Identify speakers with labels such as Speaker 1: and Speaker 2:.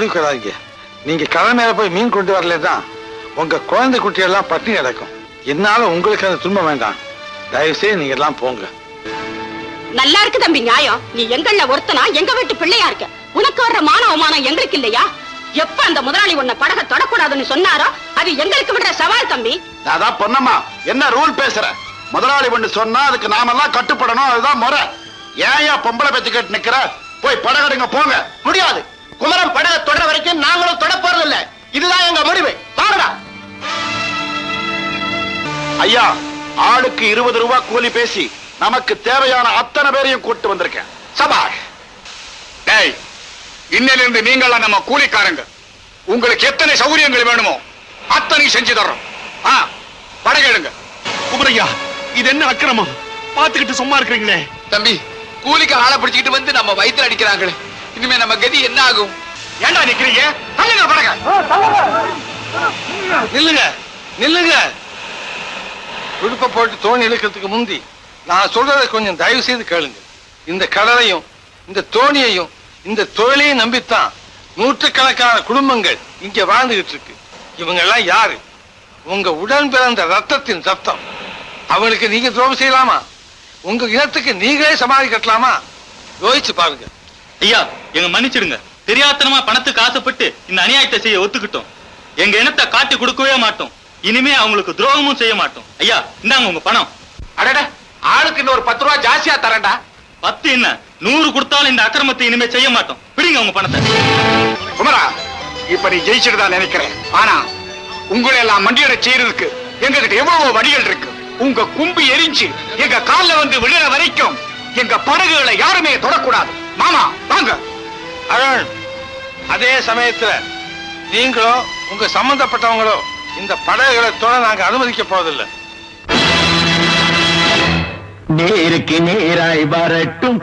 Speaker 1: முடிவுக்கு வராதீங்க நீங்க கடல் மேல போய் மீன் கொண்டு வரல தான் உங்க குழந்தை குட்டியெல்லாம் பட்டினி கிடக்கும் என்னால உங்களுக்கு அந்த துன்பம் வேண்டாம் தயவு செய்து நீங்க எல்லாம் போங்க
Speaker 2: நல்லா இருக்கு தம்பி நியாயம் நீ எங்கள்ல ஒருத்தனா எங்க வீட்டு பிள்ளையா இருக்க உனக்கு வர்ற மான அவமானம் எங்களுக்கு இல்லையா எப்ப அந்த முதலாளி உன்னை படக தொடக்கூடாதுன்னு சொன்னாரோ அது எங்களுக்கு விடுற சவால் தம்பி
Speaker 3: அதான் பொன்னம்மா என்ன ரூல் பேசுற முதலாளி ஒண்ணு சொன்னா அதுக்கு நாமெல்லாம் கட்டுப்படணும் அதுதான் முறை ஏன் பொம்பளை பேச்சு கேட்டு நிக்கிற போய் படகடுங்க போங்க
Speaker 4: முடியாது குமரன் படக தொடர வரைக்கும் நாங்களும் தொட போறது இல்ல இதுதான் எங்க முடிவு வாங்கடா
Speaker 3: ஐயா ஆளுக்கு இருபது ரூபாய் கூலி பேசி நமக்கு தேவையான அத்தனை பேரையும் கூட்டு வந்திருக்கேன்
Speaker 5: சபாஷ் டேய் இன்னிலிருந்து நீங்களா நம்ம கூலிக்காரங்க உங்களுக்கு எத்தனை சௌகரியங்கள் வேணுமோ அத்தனை செஞ்சு தர்றோம் ஆ படகெடுங்க
Speaker 4: குமரையா இது என்ன அக்கிரமம் பாத்துக்கிட்டு சும்மா இருக்கிறீங்களே
Speaker 6: தம்பி கூலிக்கு ஆளை பிடிச்சிக்கிட்டு வந்து நம்ம வயித்துல அடிக்கிறாங்களே இனிமே நம்ம கதி என்ன ஆகும்
Speaker 5: ஏன்டா நிக்கிறீங்க தள்ளுங்க படக
Speaker 1: நில்லுங்க நில்லுங்க துடுப்ப போட்டு தோணி இழுக்கிறதுக்கு முந்தி நான் சொல்றதை கொஞ்சம் தயவு செய்து கேளுங்க இந்த கடலையும் இந்த தோணியையும் இந்த தொழிலையும் நம்பித்தான் நூற்றுக்கணக்கான குடும்பங்கள் இங்க வாழ்ந்துகிட்டு இருக்கு இவங்க எல்லாம் யாரு உங்க உடன் பிறந்த ரத்தத்தின் ரத்தம் அவங்களுக்கு நீங்க துரோகம் செய்யலாமா உங்க இனத்துக்கு நீங்களே சமாளி கட்டலாமா யோசிச்சு பாருங்க
Speaker 7: ஐயா எங்க மன்னிச்சிடுங்க தெரியாத்தனமா பணத்துக்கு ஆசைப்பட்டு இந்த அநியாயத்தை செய்ய ஒத்துக்கிட்டோம் எங்க இனத்தை காட்டி கொடுக்கவே மாட்டோம் இனிமே அவங்களுக்கு துரோகமும் செய்ய மாட்டோம் ஐயா இந்தாங்க உங்க பணம்
Speaker 5: அடட ஆளுக்கு இன்னொரு பத்து ரூபா ஜாஸ்தியா தரேன்டா
Speaker 7: பத்து என்ன நூறு கொடுத்தாலும் இந்த அக்கிரமத்தை இனிமே செய்ய மாட்டோம் பிடிங்க உங்க பணத்தை
Speaker 5: குமரா இப்ப நீ ஜெயிச்சிட்டு நினைக்கிறேன் ஆனா உங்களை எல்லாம் மண்டியட செய்யறதுக்கு எங்க கிட்ட எவ்வளவு வழிகள் இருக்கு உங்க கும்பி எரிஞ்சு எங்க கால்ல வந்து விழுற வரைக்கும் எங்க படகுகளை யாருமே தொடக்கூடாது மாமா வாங்க
Speaker 1: அருண் அதே சமயத்துல நீங்களோ உங்க சம்பந்தப்பட்டவங்களோ இந்த படகுகளை தொட நாங்க அனுமதிக்க போவதில்லை
Speaker 4: நேருக்கு நேராய் வரட்டும்